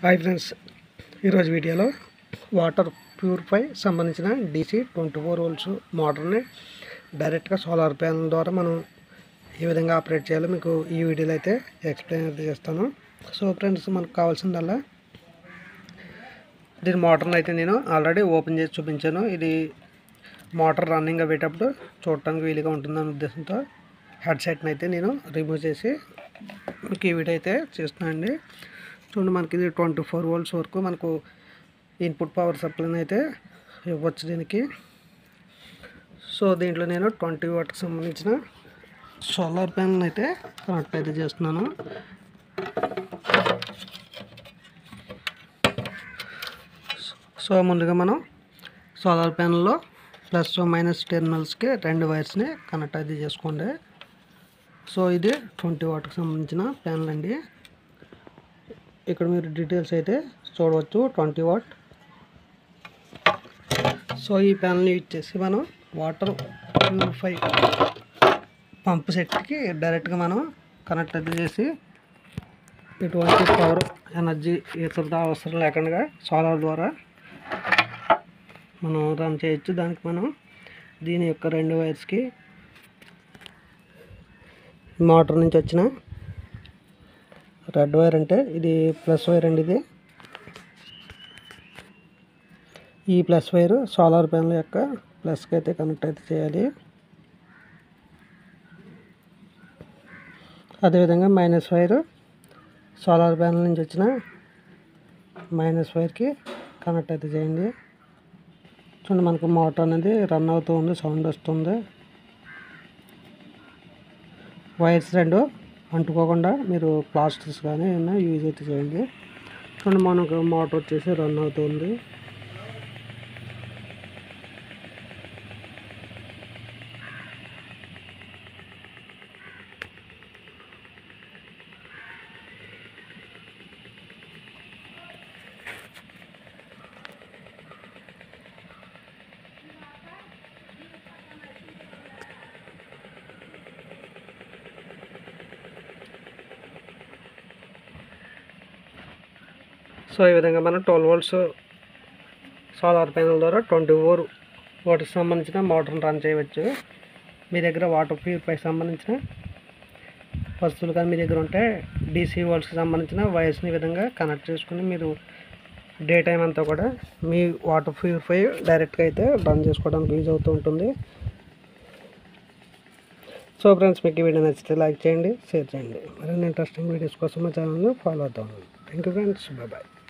hi friends ఈరోజు వీడియోలో water purify సంబంధించిన డీసీ ట్వంటీ ఫోర్ వోల్ట్స్ మోటార్ని డైరెక్ట్గా సోలార్ ప్యానల్ ద్వారా మనం ఏ విధంగా ఆపరేట్ చేయాలో మీకు ఈ వీడియోలో అయితే ఎక్స్ప్లెయిన్ అయితే చేస్తాను సో ఫ్రెండ్స్ మనకు కావాల్సిందల్లా దీని మోటార్ని అయితే నేను ఆల్రెడీ ఓపెన్ చేసి చూపించాను ఇది మోటార్ రన్నింగ్ అయ్యేటప్పుడు చూడటానికి వీలుగా ఉంటుందనే ఉద్దేశంతో హెడ్ సెట్ని అయితే నేను రిమూవ్ చేసి మీకు ఈ వీడియో అయితే చేస్తున్నానండి చూడండి మనకి ఇది ట్వంటీ ఫోర్ వోల్ట్స్ వరకు మనకు ఇన్పుట్ పవర్ సప్లైని అయితే ఇవ్వచ్చు దీనికి సో దీంట్లో నేను ట్వంటీ వాట్కి సంబంధించిన సోలార్ ప్యానల్ అయితే కనెక్ట్ అయితే చేస్తున్నాను సో ముందుగా మనం సోలార్ ప్యానల్లో ప్లస్ మైనస్ టెర్మినల్స్కి రెండు వైర్స్ని కనెక్ట్ అయితే చేసుకోండి సో ఇది ట్వంటీ వాట్కి సంబంధించిన ప్యానల్ అండి ఇక్కడ మీరు డీటెయిల్స్ అయితే చూడవచ్చు ట్వంటీ వాట్ సో ఈ ప్యానల్ యూజ్ చేసి మనం వాటర్ ప్యూరిఫై పంప్ సెట్కి డైరెక్ట్గా మనం కనెక్ట్ అయితే చేసి ఎటువంటి పవర్ ఎనర్జీ ఇతర అవసరం లేకుండా సోలార్ ద్వారా మనం రన్ చేయొచ్చు దానికి మనం దీని యొక్క రెండు వైర్స్కి మోటార్ నుంచి వచ్చిన రెడ్ వైర్ అంటే ఇది ప్లస్ వైర్ అండి ఇది ఈ ప్లస్ వైర్ సోలార్ ప్యానల్ యొక్క ప్లస్కి అయితే కనెక్ట్ అయితే చేయాలి అదేవిధంగా మైనస్ వైర్ సోలార్ ప్యానల్ నుంచి వచ్చిన మైనస్ వైర్కి కనెక్ట్ అయితే చేయండి చూడండి మనకు మోటార్ అనేది రన్ అవుతూ ఉంది సౌండ్ వస్తుంది వైర్స్ రెండు అంటుకోకుండా మీరు ప్లాస్టిక్స్ కానీ ఏమైనా యూజ్ అయితే చేయండి చూడండి మనకు మోటార్ వచ్చేసి రన్ అవుతుంది సో ఈ విధంగా మనం ట్వెల్వ్ వోల్ట్స్ సోలార్ ప్యానల్ ద్వారా ట్వంటీ ఫోర్ వాటికి సంబంధించిన మోటార్ని రన్ చేయవచ్చు మీ దగ్గర వాటర్ ప్యూరిఫై సంబంధించిన వస్తువులు కానీ మీ దగ్గర ఉంటే డీసీ వోల్ట్స్కి సంబంధించిన వైర్స్ని ఈ విధంగా కనెక్ట్ చేసుకుని మీరు డే టైం అంతా కూడా మీ వాటర్ ప్యూరిఫై డైరెక్ట్గా అయితే రన్ చేసుకోవడానికి యూజ్ అవుతూ ఉంటుంది సో ఫ్రెండ్స్ మీకు ఈ వీడియో నచ్చితే లైక్ చేయండి షేర్ చేయండి మరిన్ని ఇంట్రెస్టింగ్ వీడియోస్ కోసం మా ఛానల్ని ఫాలో అవుతాను thank you friends bye bye